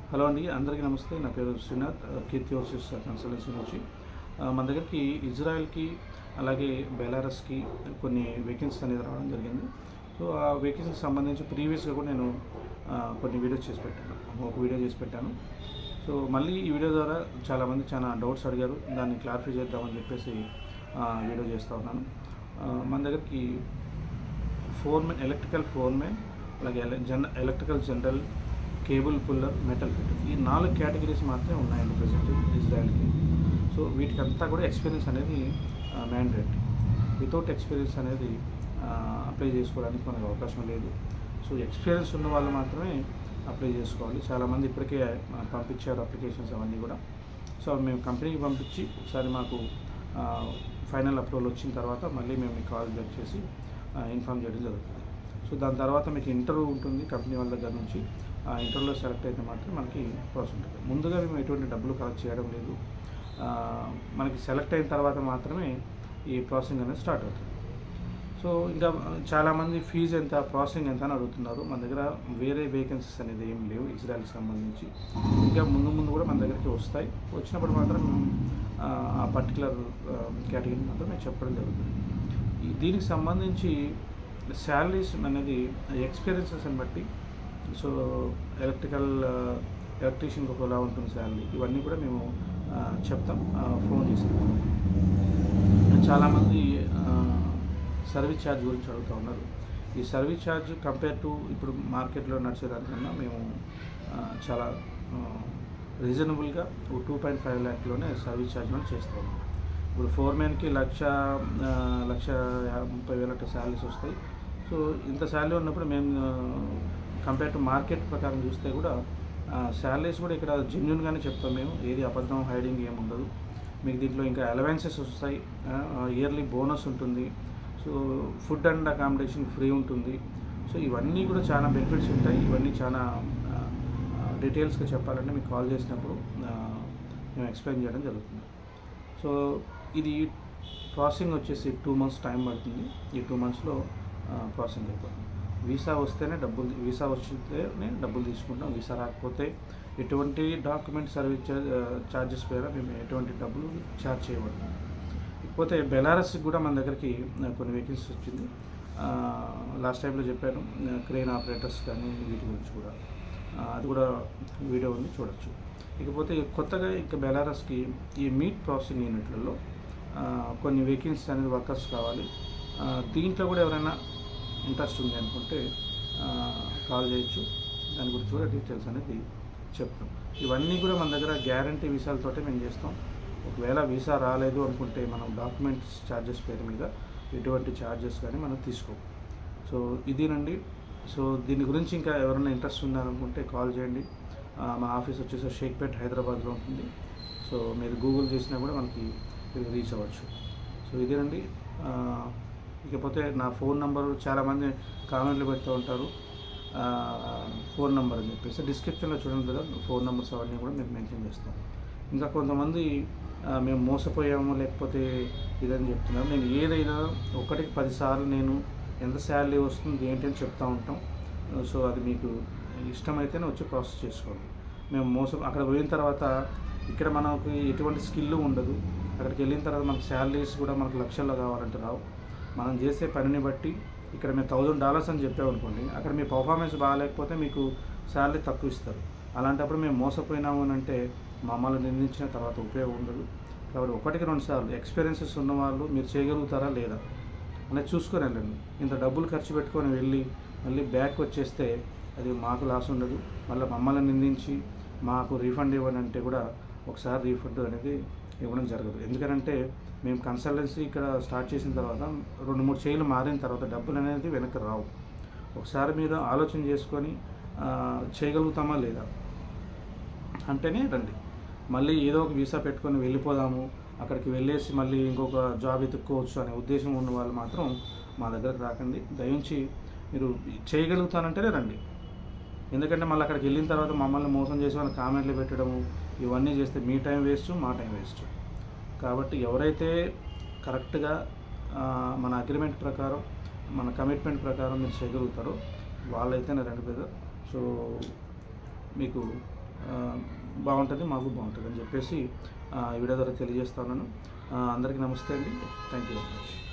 hello అండి అందరికీ నమస్తే నా పేరు శ్రీనాథ్ కీర్తి ఓసిస్ కన్సల్టెన్సీ నుంచి ఆ, మన దగ్గరికి ఇజ్రాయెల్కి అలాగే బెలారస్కి కొన్ని వేకెన్సీస్ అనేది రావడం జరిగింది సో ఆ వేకెన్సీకి సంబంధించి ప్రీవియస్గా కూడా నేను ఆ, కొన్ని వీడియోస్ చేసి పెట్టాను ఒక వీడియో చేసి పెట్టాను సో మళ్ళీ ఈ వీడియో ద్వారా చాలామంది చాలా డౌట్స్ అడిగారు దాన్ని క్లారిఫై చేద్దామని చెప్పేసి ఆ, వీడియో చేస్తూ ఉన్నాను ఆ, మన దగ్గరికి ఫోర్మెన్ ఎలక్ట్రికల్ ఫోర్మెన్ అలాగే ఎల- జన electrical general cable puller metal fit ఈ నాలుగు కేటగిరీస్ మాత్రమే ఉన్నాయండి ప్రజెంట్ ఇజ్రాయల్కి సో వీటికంతా కూడా ఎక్స్పీరియన్స్ అనేది మ్యాండేట్ వితౌట్ ఎక్స్పీరియన్స్ అనేది అప్లై చేసుకోవడానికి మనకు అవకాశం లేదు సో ఎక్స్పీరియన్స్ ఉన్న వాళ్ళు మాత్రమే అప్లై చేసుకోవాలి చాలామంది ఇప్పటికే ఆ, పంపించారు అప్లికేషన్స్ అవన్నీ కూడా సో మేము కంపెనీకి పంపించి ఒకసారి మాకు ఫైనల్ అప్రూవల్ వచ్చిన తర్వాత మళ్ళీ మేము మీకు కాల్ బ్యాక్ చేసి ఇన్ఫామ్ చేయడం జరుగుతుంది సో దాని తర్వాత మీకు ఇంటర్వ్యూ ఉంటుంది కంపెనీ వాళ్ళ దగ్గర నుంచి ఆ ఇంటర్వ్యూలో సెలెక్ట్ అయితే మాత్రం మనకి ప్రాసెస్ ఉంటుంది ముందుగా మేము ఎటువంటి డబ్బులు కలెక్ట్ చేయడం లేదు ఆ, మనకి సెలెక్ట్ అయిన తర్వాత మాత్రమే ఈ ప్రాసెసింగ్ అనేది స్టార్ట్ అవుతుంది సో ఇంకా చాలామంది ఫీజు ఎంత ప్రాసెసింగ్ ఎంత అని అడుగుతున్నారు మన దగ్గర వేరే వేకెన్సీస్ అనేది ఏం లేవు ఇజ్రాయల్కి సంబంధించి ఇంకా ముందు ముందు కూడా మన దగ్గరికి వస్తాయి వచ్చినప్పుడు మాత్రం ఆ, ఆ పర్టికులర్ కేటగిరీ మాత్రం మేము చెప్పడం జరుగుతుంది ఈ దీనికి సంబంధించి శాలరీస్ అనేది ఎక్స్పీరియన్సెస్ని బట్టి సో ఎలక్ట్రికల్ ఎలక్ట్రీషియన్కి ఒకలా ఉంటుంది శాలరీ ఇవన్నీ కూడా మేము ఆ, చెప్తాం ఆ, ఫోన్ చేసి చాలామంది సర్వీస్ ఛార్జ్ గురించి అడుగుతూ ఉన్నారు ఈ సర్వీస్ ఛార్జ్ కంపేర్ టు ఇప్పుడు మార్కెట్లో నడిచేదానికన్నా మేము ఆ, చాలా రీజనబుల్గా టూ పాయింట్ ఫైవ్ ల్యాక్లోనే సర్వీస్ ఛార్జ్ మనం చేస్తాం ఇప్పుడు ఫోర్ మ్యాన్కి లక్ష ఆ, లక్ష యా- ముప్పై వేల అట్లా శాలరీస్ వస్తాయి సో ఇంత శాలరీ ఉన్నప్పుడు మేము కంపేర్ టు మార్కెట్ ప్రకారం చూస్తే కూడా శాలరీస్ కూడా ఇక్కడ జెన్యున్గానే చెప్తాం మేము ఏది అబద్ధం హైడింగ్ ఏమి ఉండదు మీకు దీంట్లో ఇంకా అలవెన్సెస్ వస్తాయి ఇయర్లీ బోనస్ ఉంటుంది so food and accommodation free ఉంటుంది సో ఇవన్నీ కూడా చాలా బెనిఫిట్స్ ఉంటాయి ఇవన్నీ చాలా డీటెయిల్స్గా చెప్పాలంటే మీకు కాల్ చేసినప్పుడు ఆ, మేము ఎక్స్ప్లెయిన్ చేయడం జరుగుతుంది సో ఇది ప్రాసెసింగ్ వచ్చేసి టూ మంత్స్ టైం పడుతుంది ఈ టూ మంత్స్లో ప్రాసెసింగ్ అయిపోతుంది వీసా వస్తేనే డబ్బులు వీసా వచ్చితేనే డబ్బులు తీసుకుంటాం వీసా రాకపోతే ఎటువంటి డాక్యుమెంట్ సర్వీస్ ఛార్జెస్ పేర మేము ఎటువంటి డబ్బులు ఛార్జ్ చేయబడుతుంది ఇకపోతే బెలారస్కి కూడా మన దగ్గరికి ఆ, కొన్ని వెహికల్స్ వచ్చింది లాస్ట్ టైంలో చెప్పాను క్రెయిన్ ఆపరేటర్స్ కానీ వీటి గురించి కూడా ఆ, అది కూడా వీడియో ఉంది చూడొచ్చు ఇకపోతే కొత్తగా ఇంకా బెలారస్కి ఈ మీట్ ప్రాసెసింగ్ యూనిట్లలో ఆ, కొన్ని వెహికల్స్ అనేది వర్కర్స్ కావాలి ఆ, దీంట్లో కూడా ఎవరైనా ఇంట్రెస్ట్ ఉంది అనుకుంటే ఆ, కాల్ చేయొచ్చు దాని గురించి కూడా డీటెయిల్స్ అనేది చెప్తాం ఇవన్నీ కూడా మన దగ్గర గ్యారంటీ వీసాలతోటే మేము చేస్తాం ఒకవేళ వీసా రాలేదు అనుకుంటే మనం డాక్యుమెంట్స్ ఛార్జెస్ పేరు మీద ఎటువంటి ఛార్జెస్ కానీ మనం తీసుకోం సో ఇదేనండి సో దీని గురించి ఇంకా ఎవరైనా ఇంట్రెస్ట్ ఉన్నారనుకుంటే కాల్ చేయండి ఆ, మా ఆఫీస్ వచ్చేసి షేక్పేట్ హైదరాబాద్లో ఉంటుంది సో మీరు గూగుల్ చేసినా కూడా మనకి మీరు రీచ్ అవ్వచ్చు సో ఇదేనండి ఆ, ఇకపోతే నా ఫోన్ నెంబర్ చాలామంది కామెంట్లు పెడుతూ ఉంటారు ఆ, ఫోన్ నెంబర్ అని చెప్పేసి డిస్క్రిప్షన్లో చూడండి కదా ఫోన్ నెంబర్స్ అవన్నీ కూడా మేము మెన్షన్ చేస్తాం ఇంకా కొంతమంది ఆ, మేము మోసపోయాము లేకపోతే ఇదని చెప్తున్నారు నేను ఏదైనా ఒకటికి పదిసార్లు నేను ఎంత శాలరీ వస్తుంది ఏంటి అని చెప్తా ఉంటాం సో అది మీకు ఇష్టమైతేనే వచ్చి ప్రాసెస్ చేసుకోండి మేము మోసం అక్కడ పోయిన తర్వాత ఇక్కడ మనకు ఎటువంటి స్కిల్ ఉండదు అక్కడికి వెళ్ళిన తర్వాత మనకు శాలరీస్ కూడా మనకు లక్షల్లో కావాలంటే రావు మనం చేసే పనిని బట్టి ఇక్కడ మేము థౌజండ్ డాలర్స్ అని చెప్పామనుకోండి అక్కడ మీ పర్ఫార్మెన్స్ బాగాలేకపోతే మీకు శాలరీ తక్కువ ఇస్తారు అలాంటప్పుడు మేము మోసపోయినాము అని అంటే మమ్మల్ని నిందించిన తర్వాత ఉపయోగం ఉండదు కాబట్టి ఒకటికి రెండు సార్లు ఎక్స్పీరియన్సెస్ ఉన్న వాళ్ళు మీరు చేయగలుగుతారా లేదా అనేది చూసుకొని వెళ్ళండి ఇంత డబ్బులు ఖర్చు పెట్టుకొని వెళ్ళి మళ్ళీ బ్యాక్ వచ్చేస్తే అది మాకు లాస్ ఉండదు మళ్ళీ మమ్మల్ని నిందించి మాకు రీఫండ్ ఇవ్వని అంటే కూడా ఒకసారి రీఫండ్ అనేది ఇవ్వడం జరగదు ఎందుకంటే మేము కన్సల్టెన్సీ ఇక్కడ స్టార్ట్ చేసిన తర్వాత రెండు మూడు చేయిలు మారిన తర్వాత డబ్బులు అనేది వెనక్కి రావు ఒకసారి మీరు ఆలోచన చేసుకొని ఆ, చేయగలుగుతామా లేదా అంటేనే రండి మళ్ళీ ఏదో ఒక వీసా పెట్టుకొని వెళ్ళిపోదాము అక్కడికి వెళ్ళేసి మళ్ళీ ఇంకొక జాబ్ ఎత్తుక్కోవచ్చు అనే ఉద్దేశం ఉన్న వాళ్ళు మాత్రం మా దగ్గరకు రాకండి దయించి మీరు చేయగలుగుతానంటేనే రండి ఎందుకంటే మళ్ళీ అక్కడికి వెళ్ళిన తర్వాత మమ్మల్ని మోసం చేసి వాళ్ళ కామెంట్లు పెట్టడము ఇవన్నీ చేస్తే మీ టైం వేస్ట్ మా టైం వేస్ట్ కాబట్టి ఎవరైతే కరెక్ట్గా ఆ, మన అగ్రిమెంట్ ప్రకారం మన కమిట్మెంట్ ప్రకారం మీరు చేయగలుగుతారో వాళ్ళైతేనే రండి బ్రదర్ సో మీకు ఆ, బాగుంటుంది మాకు బాగుంటుంది అని చెప్పేసి ఆ, ఈ వీడియో ద్వారా తెలియజేస్తా ఉన్నాను ఆ, అందరికీ నమస్తే అండి థ్యాంక్ యూ వెరీ మచ్